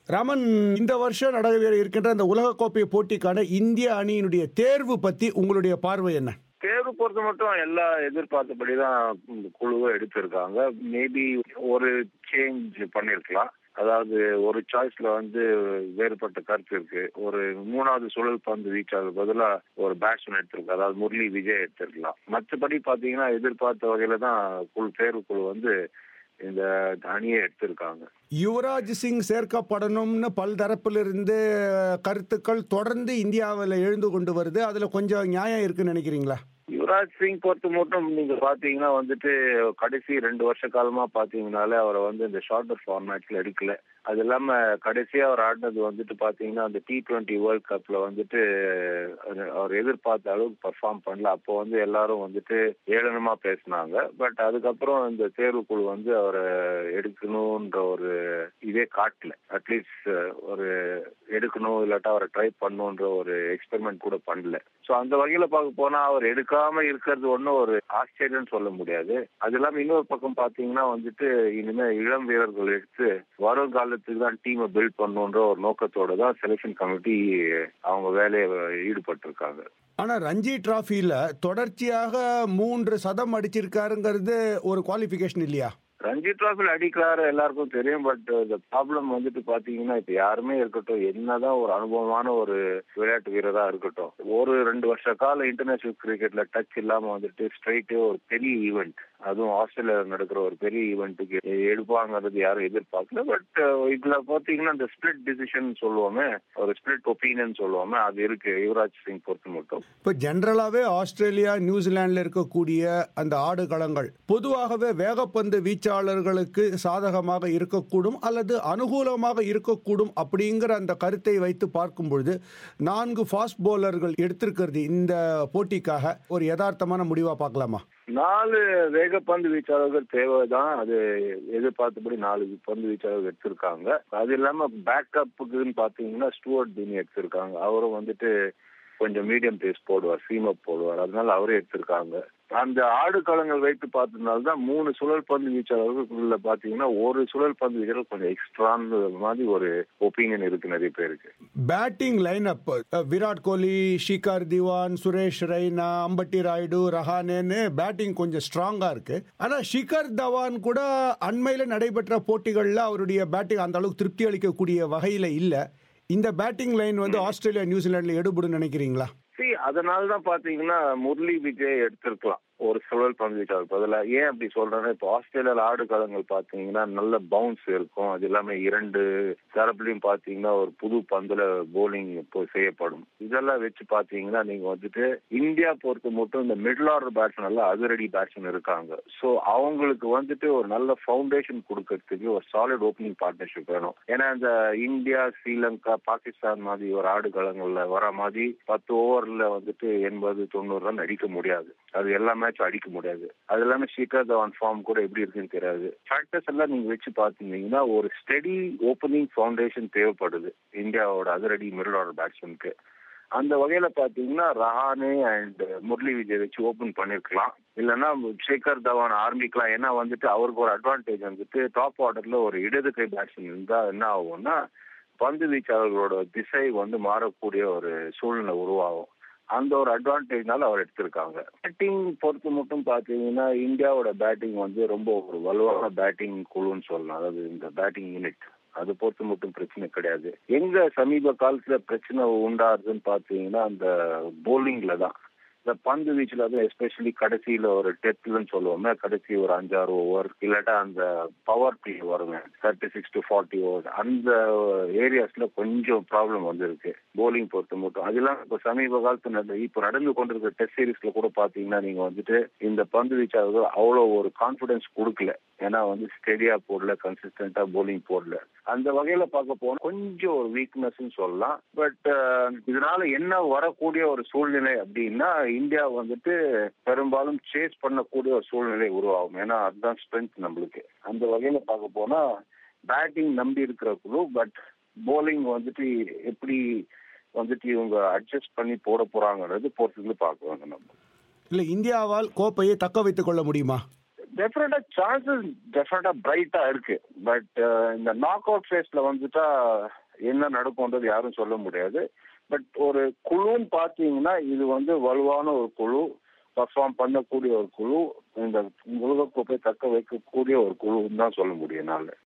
ராமன் இந்த வருஷம் நடைபெற இருக்கின்ற அந்த உலகக்கோப்பை போட்டிக்கான இந்திய அணியினுடைய தேர்வு பத்தி உங்களுடைய பார்வை என்ன தேர்வு பொறுத்த மட்டும் எல்லா எதிர்பார்த்தபடி தான் இந்த குழுவை எடுத்திருக்காங்க மேபி ஒரு சேஞ்ச் பண்ணிருக்கலாம் அதாவது ஒரு சாய்ஸ்ல வந்து வேறுபட்ட கருத்து இருக்கு ஒரு மூணாவது சுழல் பந்து வீச்சாக பதிலா ஒரு பேட்ஸ்மேன் எடுத்திருக்கு அதாவது முரளி விஜய் எடுத்திருக்கலாம் மற்றபடி பாத்தீங்கன்னா எதிர்பார்த்த வகையில தான் குழு தேர்வு குழு வந்து இந்த அணியை எடுத்திருக்காங்க யுவராஜ் சிங் சேர்க்கப்படணும்னு பல் தரப்பிலிருந்து கருத்துக்கள் தொடர்ந்து இந்தியாவில் எழுந்து கொண்டு வருது அதுல கொஞ்சம் நியாயம் இருக்குன்னு நினைக்கிறீங்களா யுவராஜ் சிங் பொறுத்த மட்டும் நீங்க பாத்தீங்கன்னா வந்துட்டு கடைசி ரெண்டு வருஷ காலமா பாத்தீங்கன்னாலே அவரை வந்து இந்த ஷார்ட்டர் ஃபார்மேட்ல எடுக்கல அது இல்லாம கடைசியா அவர் ஆடினது வந்துட்டு பாத்தீங்கன்னா அந்த டி டுவெண்ட்டி வேர்ல்ட் கப்ல வந்துட்டு அவர் எதிர்பார்த்த அளவுக்கு பர்ஃபார்ம் பண்ணல அப்போ வந்து எல்லாரும் வந்துட்டு ஏளனமா பேசினாங்க பட் அதுக்கப்புறம் இந்த தேர்வுக்குழு வந்து அவரை எடுக்கணும்ன்ற ஒரு இதே காட்டல அட்லீஸ்ட் ஒரு எடுக்கணும் இல்லாட்டா அவரை ட்ரை பண்ணணுன்ற ஒரு எக்ஸ்பெரிமெண்ட் கூட பண்ணல ஸோ அந்த வகையில பார்க்க போனா அவர் எடுக்காம இருக்கிறது ஒன்றும் ஒரு ஆச்சரியம் சொல்ல முடியாது அது இல்லாம இன்னொரு பக்கம் பாத்தீங்கன்னா வந்துட்டு இனிமே இளம் வீரர்கள் எடுத்து வரும் காலத்துக்கு தான் டீமை பில்ட் பண்ணணுன்ற ஒரு நோக்கத்தோட தான் செலெக்ஷன் கமிட்டி அவங்க வேலையை ஈடுபட்டு இருக்காங்க ஆனா ரஞ்சி டிராஃபில தொடர்ச்சியாக மூன்று சதம் அடிச்சிருக்காருங்கிறது ஒரு குவாலிஃபிகேஷன் இல்லையா ரஞ்சி டிராஃபில் அடிக்கிறாரு எல்லாருக்கும் தெரியும் பட் இந்த ப்ராப்ளம் வந்துட்டு பாத்தீங்கன்னா இப்ப யாருமே இருக்கட்டும் என்னதான் ஒரு அனுபவமான ஒரு விளையாட்டு வீரரா இருக்கட்டும் ஒரு ரெண்டு வருஷ கால இன்டர்நேஷனல் கிரிக்கெட்ல டச் இல்லாம வந்துட்டு ஸ்ட்ரைட்டு ஒரு பெரிய ஈவெண்ட் அதுவும் ஆஸ்திரேலியாவில் நடக்கிற ஒரு பெரிய ஈவெண்ட்டுக்கு எடுப்பாங்கிறது யாரும் எதிர்பார்க்கல பட் இதுல பாத்தீங்கன்னா இந்த ஸ்பிளிட் டிசிஷன் சொல்லுவோமே ஒரு ஸ்பிளிட் ஒப்பீனியன் சொல்லுவோமே அது இருக்கு யுவராஜ் சிங் பொறுத்த மட்டும் இப்போ ஜென்ரலாகவே ஆஸ்திரேலியா நியூசிலாண்டில் இருக்கக்கூடிய அந்த ஆடுகளங்கள் பொதுவாகவே வேகப்பந்து வீச்சாளர்களுக்கு சாதகமாக இருக்கக்கூடும் அல்லது அனுகூலமாக இருக்கக்கூடும் அப்படிங்கிற அந்த கருத்தை வைத்து பார்க்கும் பொழுது நான்கு ஃபாஸ்ட் போலர்கள் எடுத்திருக்கிறது இந்த போட்டிக்காக ஒரு யதார்த்தமான முடிவாக பார்க்கலாமா நாலு வேக பந்து வீச்சாளர்கள் தேவைதான் அது எதிர்பார்த்தபடி நாலு பந்து வீச்சாளர்கள் எடுத்திருக்காங்க அது இல்லாம பேக்கப்புக்குன்னு பாத்தீங்கன்னா ஸ்டூவர்ட் தீனி எடுத்திருக்காங்க அவரும் வந்துட்டு கொஞ்சம் மீடியம் பேஸ் போடுவார் சீமப் போடுவார் அதனால அவரே எடுத்திருக்காங்க அந்த ஆடுகளங்கள் வைத்து பார்த்ததுனால தான் மூணு சுழல் பந்து வீச்சாளர்களுக்குள்ள பாத்தீங்கன்னா ஒரு சுழல் பந்து வீச்சாளர் கொஞ்சம் எக்ஸ்ட்ரான்னு மாதிரி ஒரு ஒப்பீனியன் இருக்கு நிறைய பேருக்கு batting line up Virat Kohli Shikhar Dhawan Suresh Raina Ambati Rayudu ரஹானேன்னு பேட்டிங் கொஞ்சம் ஸ்ட்ராங்கா இருக்கு ஆனா ஷிகர் தவான் கூட அண்மையில நடைபெற்ற போட்டிகள்ல அவருடைய பேட்டிங் அந்த அளவுக்கு திருப்தி அளிக்கக்கூடிய வகையில இல்ல இந்த பேட்டிங் லைன் வந்து ஆஸ்திரேலியா நியூசிலாந்துல எடுபடும் நினைக்கிறீங்களா சி அதனால தான் பாத்தீங்கன்னா முரளி விஜய் எடுத்திருக்கலாம் ஒரு சுழல் பந்து வீச்சாளர் பதிலாக ஏன் அப்படி சொல்றேன்னா இப்போ ஆஸ்திரேலியால ஆடு காலங்கள் பாத்தீங்கன்னா நல்ல பவுன்ஸ் இருக்கும் அது இல்லாம இரண்டு தரப்புலையும் பாத்தீங்கன்னா ஒரு புது பந்துல போலிங் இப்போ செய்யப்படும் இதெல்லாம் வச்சு பாத்தீங்கன்னா நீங்க வந்துட்டு இந்தியா பொறுத்த மட்டும் இந்த மிடில் ஆர்டர் பேட்ஸ்மேன் எல்லாம் அதிரடி பேட்ஸ்மேன் இருக்காங்க ஸோ அவங்களுக்கு வந்துட்டு ஒரு நல்ல ஃபவுண்டேஷன் கொடுக்கறதுக்கு ஒரு சாலிட் ஓப்பனிங் பார்ட்னர்ஷிப் வேணும் ஏன்னா இந்த இந்தியா ஸ்ரீலங்கா பாகிஸ்தான் மாதிரி ஒரு ஆடுகளங்கள்ல வர மாதிரி பத்து ஓவர்ல வந்துட்டு எண்பது தொண்ணூறு ரன் அடிக்க முடியாது அது எல்லா மேட்ச் அடிக்க முடியாது அது இல்லாம ஷிகர் தவான் ஃபார்ம் கூட எப்படி இருக்குன்னு தெரியாது ஃபேக்டர்ஸ் எல்லாம் நீங்க வச்சு பாத்தீங்கன்னா ஒரு ஸ்டெடி ஓப்பனிங் ஃபவுண்டேஷன் தேவைப்படுது இந்தியாவோட அதிரடி மிடில் ஆர்டர் பேட்ஸ்மேனுக்கு அந்த வகையில பாத்தீங்கன்னா ரஹானே அண்ட் முரளி விஜய் வச்சு ஓபன் பண்ணிருக்கலாம் இல்லைன்னா சேகர் தவான் ஆரம்பிக்கலாம் ஏன்னா வந்துட்டு அவருக்கு ஒரு அட்வான்டேஜ் வந்துட்டு டாப் ஆர்டர்ல ஒரு இடது கை பேட்ஸ்மேன் இருந்தா என்ன ஆகும்னா பந்து வீச்சாளர்களோட திசை வந்து மாறக்கூடிய ஒரு சூழ்நிலை உருவாகும் அந்த ஒரு அட்வான்டேஜ்னால அவர் எடுத்திருக்காங்க பேட்டிங் பொறுத்து மட்டும் பாத்தீங்கன்னா இந்தியாவோட பேட்டிங் வந்து ரொம்ப ஒரு வலுவான பேட்டிங் குழுன்னு சொல்லலாம் அதாவது இந்த பேட்டிங் யூனிட் அது பொறுத்து மட்டும் பிரச்சனை கிடையாது எங்க சமீப காலத்துல பிரச்சனை உண்டாருதுன்னு பாத்தீங்கன்னா அந்த போலிங்ல தான் இந்த பந்து வீச்சுல அது எஸ்பெஷலி கடைசியில ஒரு டெத்லன்னு சொல்லுவோமே கடைசி ஒரு அஞ்சாறு ஓவர் இல்லாட்டா அந்த பவர் பிளே வருங்க thirty six to forty over அந்த ஏரியாஸ்ல கொஞ்சம் ப்ராப்ளம் வந்திருக்கு போலிங் பொறுத்த மட்டும் அதெல்லாம் இப்போ சமீப காலத்து நட இப்போ நடந்து கொண்டிருக்கிற டெஸ்ட் சீரீஸ்ல கூட பாத்தீங்கன்னா நீங்க வந்துட்டு இந்த பந்து வீச்சாளர்கள் அவ்வளோ ஒரு கான்பிடன்ஸ் கொடுக்கல ஏன்னா வந்து ஸ்டெடியா போடல கன்சிஸ்டன்டா போலிங் போடல அந்த வகையில பார்க்க போனா கொஞ்சம் ஒரு வீக்னஸ் சொல்லலாம் பட் இதனால என்ன வரக்கூடிய ஒரு சூழ்நிலை அப்படின்னா இந்தியா வந்துட்டு பெரும்பாலும் சேஸ் பண்ணக்கூடிய ஒரு சூழ்நிலை உருவாகும் ஏன்னா அதுதான் ஸ்ட்ரென்த் நம்மளுக்கு அந்த வகையில பார்க்க போனா பேட்டிங் நம்பி இருக்கிற குழு பட் போலிங் வந்துட்டு எப்படி வந்துட்டு இவங்க அட்ஜஸ்ட் பண்ணி போட போறாங்கிறது பொறுத்து பார்க்குவாங்க நம்ம இல்ல இந்தியாவால் கோப்பையை தக்க வைத்துக் கொள்ள முடியுமா டெஃபினட்டா சான்சஸ் டெஃபினட்டா பிரைட்டா இருக்கு பட் இந்த நாக் அவுட் ஃபேஸ்ல வந்துட்டா என்ன நடக்கும்ன்றது யாரும் சொல்ல முடியாது பட் ஒரு குழுன்னு பாத்தீங்கன்னா இது வந்து வலுவான ஒரு குழு பர்ஃபார்ம் பண்ணக்கூடிய ஒரு குழு இந்த உலகக்கோப்பை தக்க வைக்கக்கூடிய ஒரு குழுன்னு தான் சொல்ல முடியும் என்னால